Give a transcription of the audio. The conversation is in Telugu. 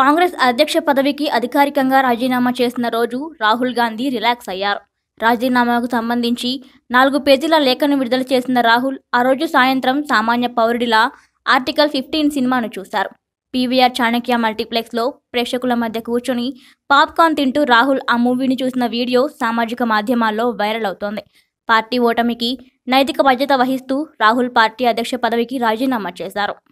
కాంగ్రెస్ అధ్యక్ష పదవికి అధికారికంగా రాజీనామా చేసిన రోజు రాహుల్ గాంధీ రిలాక్స్ అయ్యారు రాజీనామాకు సంబంధించి నాలుగు పేజీల లేఖను విడుదల చేసిన రాహుల్ ఆ రోజు సాయంత్రం సామాన్య పౌరుడిలా ఆర్టికల్ ఫిఫ్టీన్ సినిమాను చూశారు పీవీఆర్ చాణక్య మల్టీప్లెక్స్లో ప్రేక్షకుల మధ్య కూర్చొని పాప్కార్న్ తింటూ రాహుల్ ఆ మూవీని చూసిన వీడియో సామాజిక మాధ్యమాల్లో వైరల్ అవుతోంది పార్టీ ఓటమికి నైతిక బాధ్యత వహిస్తూ రాహుల్ పార్టీ అధ్యక్ష పదవికి రాజీనామా చేశారు